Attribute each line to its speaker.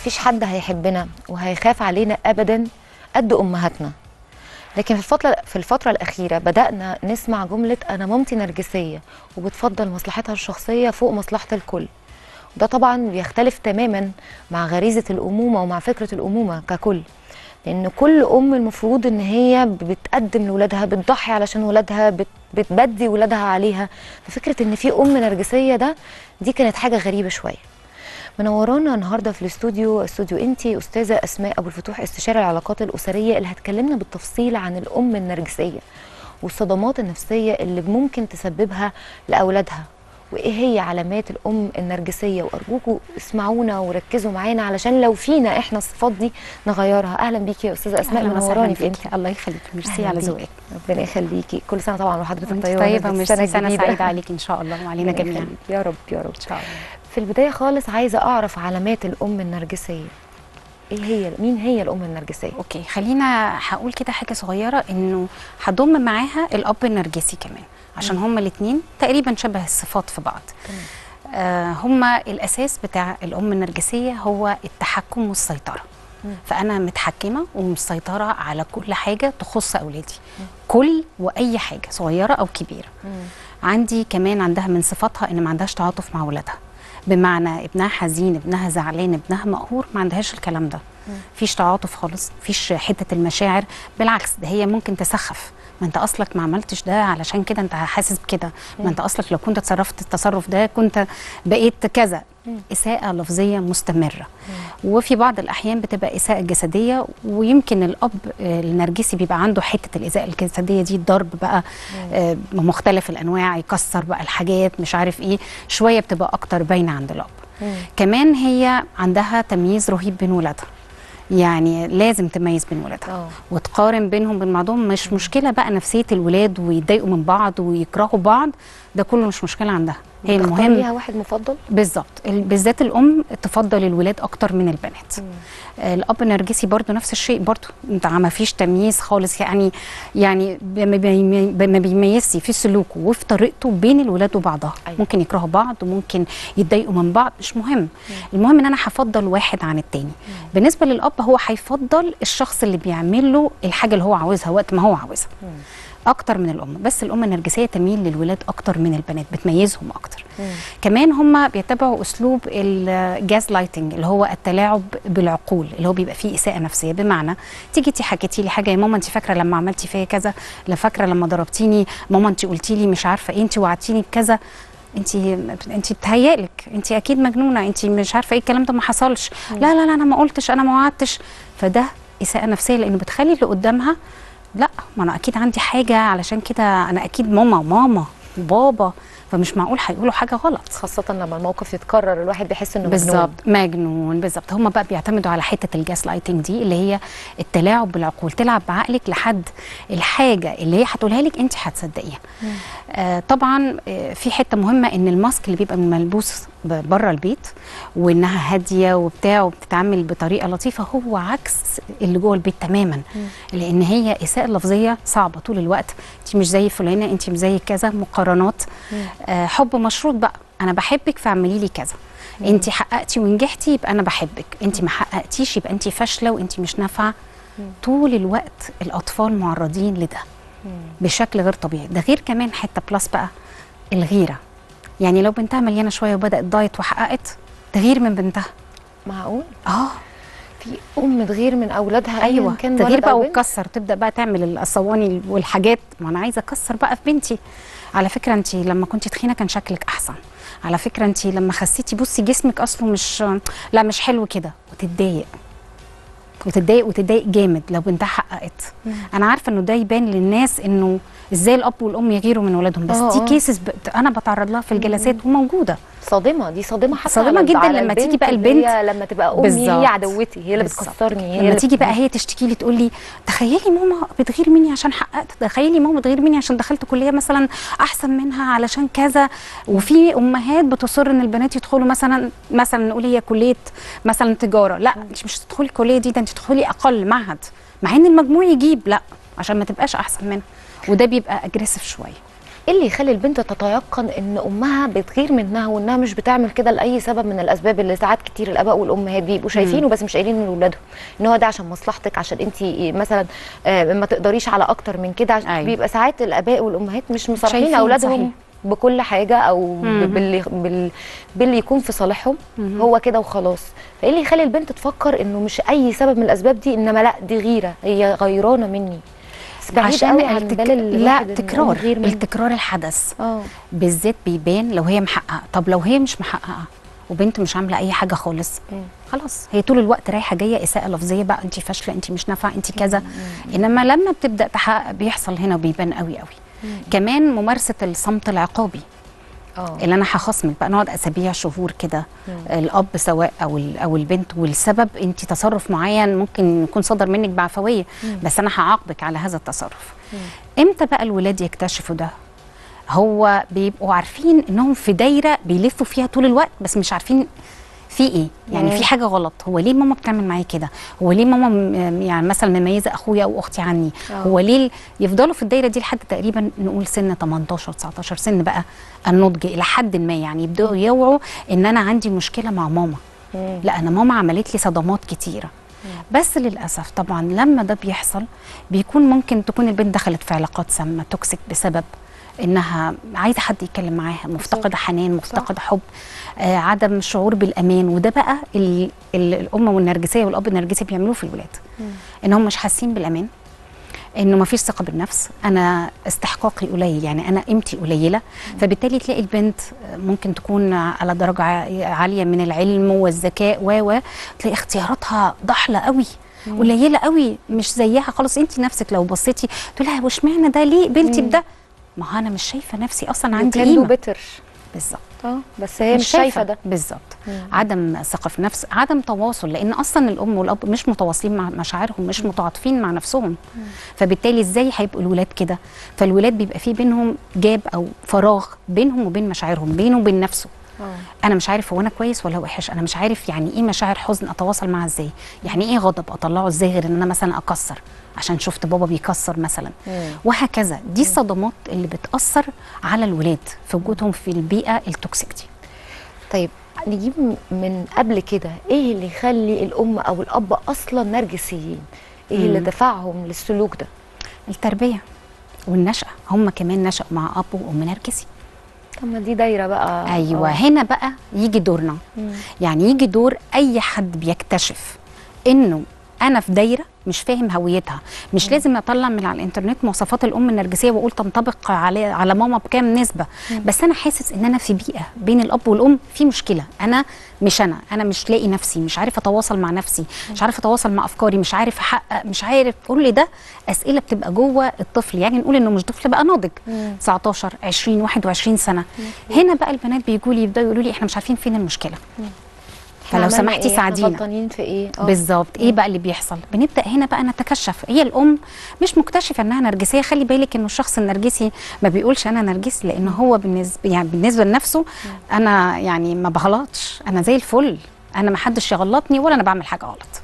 Speaker 1: مفيش حد هيحبنا وهيخاف علينا ابدا قد امهاتنا لكن في الفترة في الفترة الأخيرة بدأنا نسمع جملة أنا مامتي نرجسية وبتفضل مصلحتها الشخصية فوق مصلحة الكل وده طبعا بيختلف تماما مع غريزة الأمومة ومع فكرة الأمومة ككل لأن كل أم المفروض إن هي بتقدم لولادها بتضحي علشان ولادها بت بتبدي ولادها عليها ففكرة إن في أم نرجسية ده دي كانت حاجة غريبة شوية منورانا النهارده في الاستوديو استوديو انتي استاذه اسماء ابو الفتوح استشاري العلاقات الاسريه اللي هتكلمنا بالتفصيل عن الام النرجسيه والصدمات النفسيه اللي ممكن تسببها لاولادها وايه هي علامات الام النرجسيه وارجوكم اسمعونا وركزوا معانا علشان لو فينا احنا الصفات دي نغيرها اهلا بيكي يا استاذه اسماء
Speaker 2: أهلاً وسهلاً
Speaker 1: منوراني في
Speaker 2: بيكي.
Speaker 1: انتي
Speaker 2: الله يخليك ميرسي
Speaker 1: أهلاً
Speaker 2: على
Speaker 1: بيكي.
Speaker 2: ذوقك
Speaker 1: ربنا يخليكي كل سنه طبعا وحضرتك
Speaker 2: وانت
Speaker 1: طيبه
Speaker 2: طيبه
Speaker 1: ونزلت
Speaker 2: ميرسي سنه
Speaker 1: جديدة.
Speaker 2: سعيده عليك ان شاء الله وعلينا
Speaker 1: ربنا
Speaker 2: جميعا
Speaker 1: يخليك. يا رب يا رب
Speaker 2: ان شاء الله
Speaker 1: في البدايه خالص عايزه اعرف علامات الام النرجسيه ايه هي مين هي الام النرجسيه
Speaker 2: اوكي خلينا هقول كده حاجه صغيره انه هضم معاها الاب النرجسي كمان عشان هما الاثنين تقريبا شبه الصفات في بعض
Speaker 1: تمام.
Speaker 2: آه هما الاساس بتاع الام النرجسيه هو التحكم والسيطره
Speaker 1: مم.
Speaker 2: فانا متحكمه ومسيطره على كل حاجه تخص اولادي كل واي حاجه صغيره او كبيره عندي كمان عندها من صفاتها ان ما عندهاش تعاطف مع ولادها بمعنى ابنها حزين ابنها زعلان ابنها مقهور ما عندهاش الكلام ده مفيش تعاطف خالص مفيش حته المشاعر بالعكس ده هي ممكن تسخف ما انت اصلك ما عملتش ده علشان كده انت حاسس بكده ما انت اصلك لو كنت تصرفت التصرف ده كنت بقيت كذا اساءه لفظيه مستمره وفي بعض الاحيان بتبقى اساءه جسديه ويمكن الاب آه، النرجسي بيبقى عنده حته الاساءه الجسديه دي الضرب بقى آه، مختلف الانواع يكسر بقى الحاجات مش عارف ايه شويه بتبقى اكتر باينه عند الاب كمان هي عندها تمييز رهيب بين ولادها يعني لازم تميز بين ولادها
Speaker 1: اه
Speaker 2: وتقارن بينهم بين بعضهم مش مشكله بقى نفسيه الولاد ويتضايقوا من بعض ويكرهوا بعض ده كله مش مشكله عندها هي
Speaker 1: بتختار
Speaker 2: المهم
Speaker 1: ليها واحد مفضل
Speaker 2: بالظبط ال- بالذات الام تفضل الولاد اكتر من البنات آه، الاب النرجسي برضو نفس الشيء برضو انت ما فيش تمييز خالص يعني يعني ب- ما بيمي- ب- ما بيميزش في سلوكه وفي طريقته بين الولاد وبعضها
Speaker 1: أيوة.
Speaker 2: ممكن يكرهوا بعض وممكن يتضايقوا من بعض مش مهم المهم ان انا هفضل واحد عن التاني بالنسبه للاب هو هيفضل الشخص اللي بيعمل له الحاجه اللي هو عاوزها وقت ما هو عاوزها اكتر من الام بس الام النرجسيه تميل للولاد اكتر من البنات بتميزهم اكتر كمان هم بيتبعوا اسلوب الجاز لايتنج اللي هو التلاعب بالعقول اللي هو بيبقى فيه اساءه نفسيه بمعنى تيجي انت حكيتي لي حاجه يا ماما انت فاكره لما عملتي فيا كذا لا فاكره لما ضربتيني ماما انت قلتي لي مش عارفه ايه انت وعدتيني بكذا انت انت بتهيألك انت اكيد مجنونه انت مش عارفه ايه الكلام ده ما حصلش لا لا لا انا ما قلتش انا ما وعدتش فده اساءه نفسيه لانه بتخلي اللي قدامها لا ما انا اكيد عندي حاجه علشان كده انا اكيد ماما ماما وبابا فمش معقول هيقولوا حاجه غلط
Speaker 1: خاصه لما الموقف يتكرر الواحد بيحس انه مجنون.
Speaker 2: بالظبط مجنون بالظبط هم بقى بيعتمدوا على حته الجاس لايتنج دي اللي هي التلاعب بالعقول تلعب بعقلك لحد الحاجه اللي هي هتقولها لك انت هتصدقيها آه طبعا آه في حته مهمه ان الماسك اللي بيبقى ملبوس بره البيت وانها هاديه وبتاع وبتتعامل بطريقه لطيفه هو عكس اللي جوه البيت تماما لان هي اساءه لفظيه صعبه طول الوقت انت مش زي فلانه انت مش زي كذا مقارنات آه حب مشروط بقى انا بحبك فاعملي لي كذا انت حققتي ونجحتي يبقى انا بحبك انت ما حققتيش يبقى انت فاشله وانت مش نافعه طول الوقت الاطفال معرضين لده بشكل غير طبيعي ده غير كمان حته بلس بقى الغيره يعني لو بنتها مليانه شويه وبدات دايت وحققت تغير من بنتها
Speaker 1: معقول
Speaker 2: اه
Speaker 1: في ام تغير من اولادها أياً
Speaker 2: ايوه
Speaker 1: كان
Speaker 2: تغيير
Speaker 1: ولد
Speaker 2: بقى
Speaker 1: أو بنت؟
Speaker 2: وتكسر تبدا بقى تعمل الصواني والحاجات ما انا عايزه اكسر بقى في بنتي على فكره انت لما كنت تخينه كان شكلك احسن على فكره انت لما خسيتي بصي جسمك اصله مش لا مش حلو كده وتتضايق وتتضايق وتتضايق جامد لو بنتها حققت انا عارفه انه ده يبان للناس انه ازاي الاب والام يغيروا من اولادهم بس
Speaker 1: آه،
Speaker 2: دي
Speaker 1: آه.
Speaker 2: كيسز ب... انا بتعرض لها في الجلسات وموجوده
Speaker 1: صادمه دي صادمه حتى
Speaker 2: صادمة
Speaker 1: على-
Speaker 2: جداً
Speaker 1: على
Speaker 2: لما تيجي
Speaker 1: البنت
Speaker 2: بقى
Speaker 1: اللي
Speaker 2: البنت-
Speaker 1: هي لما تبقى امي
Speaker 2: بالظبط.
Speaker 1: هي عدوتي هي اللي
Speaker 2: بالظبط.
Speaker 1: بتكسرني هي
Speaker 2: لما
Speaker 1: اللي
Speaker 2: تيجي
Speaker 1: بت-
Speaker 2: بقى هي تشتكي لي تقول لي تخيلي ماما بتغير مني عشان حققت تخيلي ماما بتغير مني عشان دخلت كليه مثلا احسن منها علشان كذا وفي امهات بتصر ان البنات يدخلوا مثلا مثلا نقول هي كليه مثلا تجاره لا انت مش تدخلي الكليه دي ده انت تدخلي اقل معهد مع ان المجموع يجيب لا عشان ما تبقاش احسن منها وده بيبقى اجريسيف شويه
Speaker 1: ايه اللي يخلي البنت تتيقن ان امها بتغير منها وانها مش بتعمل كده لاي سبب من الاسباب اللي ساعات كتير الاباء والامهات بيبقوا شايفينه بس مش قايلين لاولادهم ان هو ده عشان مصلحتك عشان انت مثلا آه، ما تقدريش على اكتر من كده عشان
Speaker 2: أيوة.
Speaker 1: بيبقى ساعات الاباء والامهات مش مصالحين
Speaker 2: شايفين،
Speaker 1: اولادهم
Speaker 2: صحيح.
Speaker 1: بكل حاجه او ب-
Speaker 2: مم.
Speaker 1: باللي بال باللي يكون في صالحهم
Speaker 2: مم.
Speaker 1: هو كده وخلاص فايه اللي يخلي البنت تفكر انه مش اي سبب من الاسباب دي انما لا دي غيره هي غيرانه مني بس بعيد
Speaker 2: عشان
Speaker 1: قوي عن
Speaker 2: التك...
Speaker 1: بال
Speaker 2: لا
Speaker 1: الواحد إن
Speaker 2: تكرار
Speaker 1: هو غير منه.
Speaker 2: التكرار الحدث
Speaker 1: اه
Speaker 2: بالذات بيبان لو هي محققه طب لو هي مش محققه وبنت مش عامله اي حاجه خالص
Speaker 1: مم.
Speaker 2: خلاص هي طول الوقت رايحه جايه اساءه لفظيه بقى انت فاشله انت مش نافعه انت كذا انما لما بتبدا تحقق بيحصل هنا وبيبان قوي قوي كمان ممارسه الصمت العقابي
Speaker 1: اه
Speaker 2: اللي انا هخصمك بقى نقعد اسابيع شهور كده الاب سواء او ال- او البنت والسبب انت تصرف معين ممكن يكون صدر منك بعفويه بس انا هعاقبك على هذا التصرف امتى بقى الولاد يكتشفوا ده هو بيبقوا عارفين انهم في دايره بيلفوا فيها طول الوقت بس مش عارفين في ايه يعني
Speaker 1: مم.
Speaker 2: في حاجه غلط هو ليه ماما بتعمل معايا كده هو ليه ماما م- يعني مثلا مميزه اخويا او اختي عني
Speaker 1: آه.
Speaker 2: هو ليه ال- يفضلوا في الدايره دي لحد تقريبا نقول سن 18 19 سن بقى النضج الى حد ما يعني يبداوا يوعوا ان انا عندي مشكله مع ماما
Speaker 1: مم.
Speaker 2: لا انا ماما عملت لي صدمات كتيره بس للاسف طبعا لما ده بيحصل بيكون ممكن تكون البنت دخلت في علاقات سامه توكسيك بسبب انها عايزه حد يتكلم معاها مفتقده حنان مفتقده حب آه عدم شعور بالامان وده بقى ال ال الام والنرجسيه والاب النرجسي بيعملوه في الولاد ان هم مش حاسين بالامان انه ما فيش ثقه بالنفس انا استحقاقي قليل يعني انا قيمتي قليله فبالتالي تلاقي البنت ممكن تكون على درجه ع- عاليه من العلم والذكاء و و تلاقي اختياراتها ضحله قوي قليله قوي مش زيها خالص انت نفسك لو بصيتي تقولي لها واشمعنى ده ليه قبلتي
Speaker 1: مم.
Speaker 2: بده ما هو انا مش شايفه نفسي اصلا
Speaker 1: عندي
Speaker 2: عندي قيمه
Speaker 1: بتر
Speaker 2: بالظبط
Speaker 1: اه بس هي مش شايفه ده
Speaker 2: بالظبط
Speaker 1: مم.
Speaker 2: عدم ثقه في نفس عدم تواصل لان اصلا الام والاب مش متواصلين مع مشاعرهم مش متعاطفين مع نفسهم فبالتالي ازاي هيبقوا الولاد كده فالولاد بيبقى في بينهم جاب او فراغ بينهم وبين مشاعرهم بينه وبين نفسه
Speaker 1: اه
Speaker 2: انا مش عارف هو انا كويس ولا وحش انا مش عارف يعني ايه مشاعر حزن اتواصل معاها ازاي يعني ايه غضب اطلعه ازاي غير ان انا مثلا اكسر عشان شفت بابا بيكسر مثلا
Speaker 1: مم.
Speaker 2: وهكذا دي الصدمات اللي بتاثر على الولاد في وجودهم في البيئه التوكسيك دي
Speaker 1: طيب نجيب م- من قبل كده ايه اللي يخلي الام او الاب اصلا نرجسيين ايه اللي
Speaker 2: مم.
Speaker 1: دفعهم للسلوك ده
Speaker 2: التربيه والنشأة هم كمان نشأوا مع أب وأم نرجسي
Speaker 1: طب ما دي دايره بقى
Speaker 2: أيوة
Speaker 1: آه.
Speaker 2: هنا بقى يجي دورنا
Speaker 1: مم.
Speaker 2: يعني يجي دور أي حد بيكتشف إنه أنا في دايرة مش فاهم هويتها مش لازم اطلع من على الانترنت مواصفات الام النرجسيه واقول تنطبق على على ماما بكام نسبه بس انا حاسس ان انا في بيئه بين الاب والام في مشكله انا مش انا انا مش لاقي نفسي مش عارف اتواصل مع نفسي مش عارف اتواصل مع افكاري مش عارف احقق مش عارف كل ده اسئله بتبقى جوه الطفل يعني نقول انه مش طفل بقى ناضج
Speaker 1: مم.
Speaker 2: 19 20 21 سنه هنا بقى البنات بيجوا لي يبداوا يقولوا لي احنا مش عارفين فين المشكله
Speaker 1: إحنا
Speaker 2: فلو
Speaker 1: عملنا
Speaker 2: سمحتي
Speaker 1: إيه؟ إحنا
Speaker 2: ساعدينا
Speaker 1: غلطانين في ايه آه.
Speaker 2: بالظبط ايه بقى اللي بيحصل بنبدا هنا بقى نتكشف هي الام مش مكتشفه انها نرجسيه خلي بالك انه الشخص النرجسي ما بيقولش انا نرجسي لان هو بالنسبه يعني بالنسبه لنفسه انا يعني ما بغلطش انا زي الفل انا ما حدش يغلطني ولا انا بعمل حاجه غلط